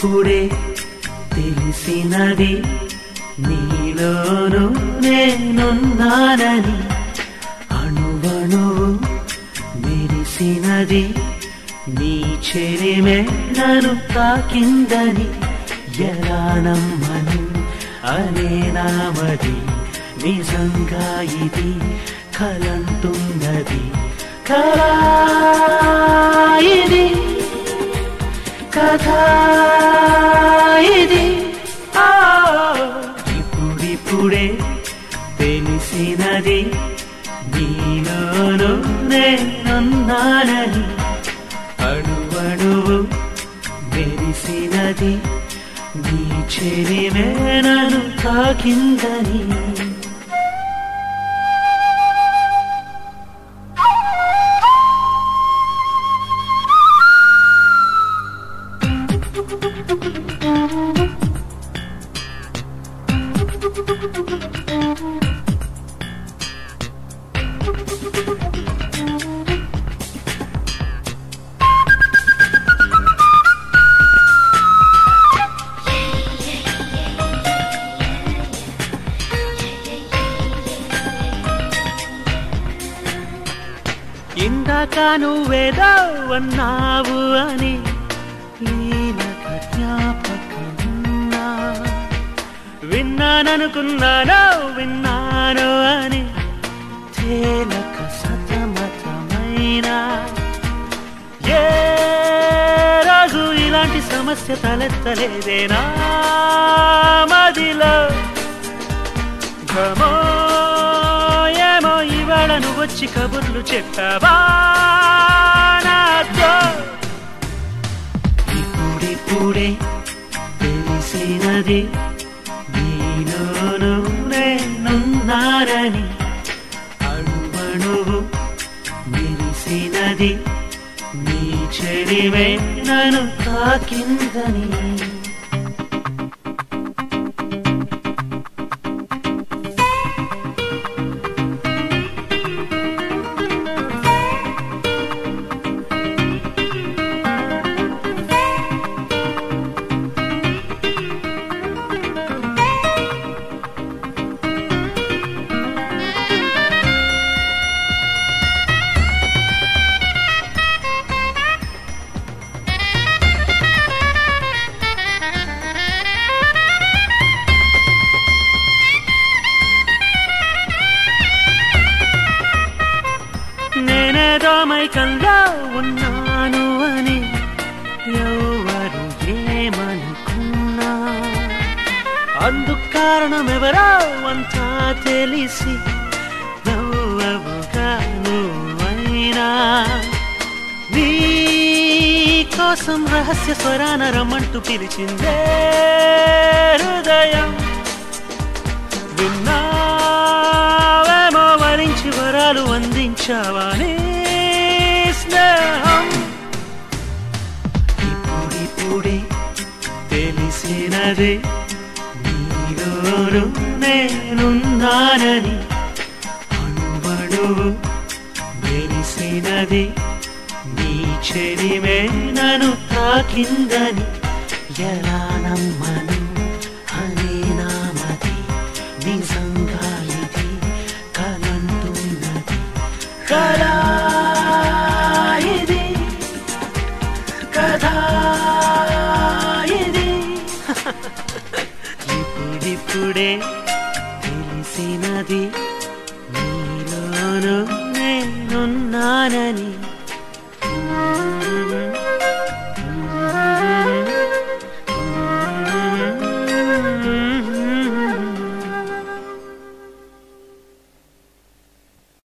ఇప్పుడిప్పుడే తెలిసినది నీలోను నేనున్నానని అణువణువు మెరిసినది నీ చెరిమే నన్ను తాకిందని ఎలా నమ్మను అనే నామది నిజంగా ఇది కలంటున్నది కళా ఇది కథ ఇది ఆ, ఇప్పుడిప్పుడే తెలిసినది నీలోను నేనున్నానని అణువణువు మెరిసినది నీ చెరిమే నన్ను తాకిందని ఇందాక నువ్వేదో అన్నావు అని లీలక జ్ఞాపకమున్నా విన్నాననుకున్నానో విన్నాను అని తేలక సతమతమైనా ఏ రోజు ఇలాంటి సమస్య తలెత్తలేదేనా మదిలో ఘమో ఏమో ఇవాళ నువ్వు వచ్చి కబుర్లు చెప్పావా నాతో ఇప్పుడిప్పుడే తెలిసినది నీలోను నేనున్నారని అణువణువు మెరిసినది నీ చెరివే నన్ను తాకిందని నేనేదో మైకంలో ఉన్నాను అని ఎవరు ఏమనుకున్నా అందుకు కారణం ఎవరో అంతా తెలిసి నవ్వవుగా నువ్వైనా నీ కోసం రహస్య స్వరాన రమ్మంటూ పిలిచిందే హృదయం విన్నావేమో వరించి వరాలు అందించావని స్నేహం ఇప్పుడిప్పుడే తెలిసినది నీలోను నేనున్నానని అణువణువు మెరిసినది నీ చెరిమే నన్ను తాకిందని ఎలా నమ్మను అనే నామది నిజంగా ఇది కలంటున్నది కళా ఇది కథ ఇది ఇప్పుడిప్పుడే తెలిసినది నీలోను నేనున్నానని